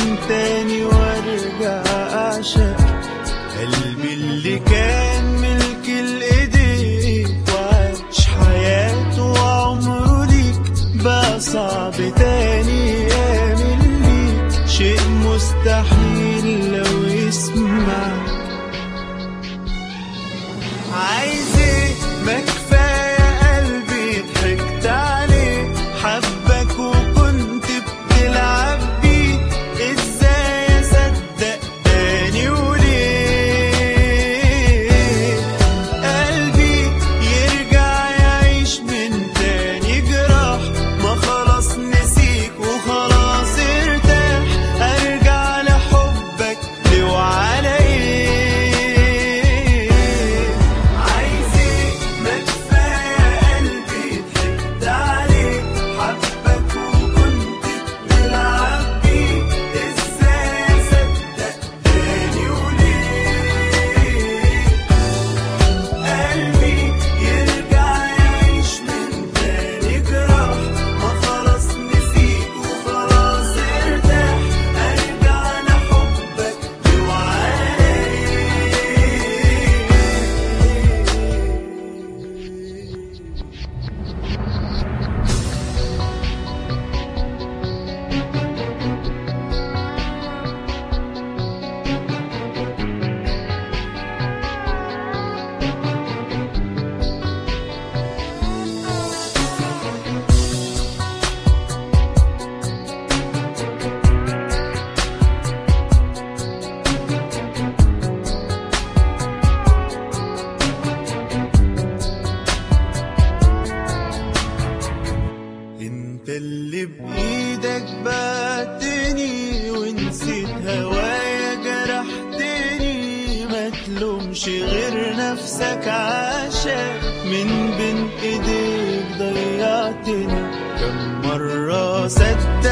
من تاني وارجع اعشق قلبي اللي كان ملك الايديك وعاش حياته وعمره ليك بقى صعب تاني يعمل ليك شيء مستحيل لو يسمع عايز ايه ما كفايه قلبي ضحكت عليه حبك وكنت بتلعب بيه ازاي اصدق تاني وليه قلبي يرجع يعيش من تاني جراح ما خلاص نسيك وخلاص ارتاح ارجع لحبك لو على ايه عايز ايه ما كفايه قلبي ضحكت عليه حبك وكنت بتلعب بيه ازاي اصدق تاني وليه قلبي يرجع يعيش من تاني جراح ما خلاص نسيك وخلاص ارتاح ارجع لحبك لوعاي انت اللي بايدك بعتني ونسيت هوايا جرحتني ما تلومش غير نفسك عشان من بين ايديك ضيعتني كم مرة صدقت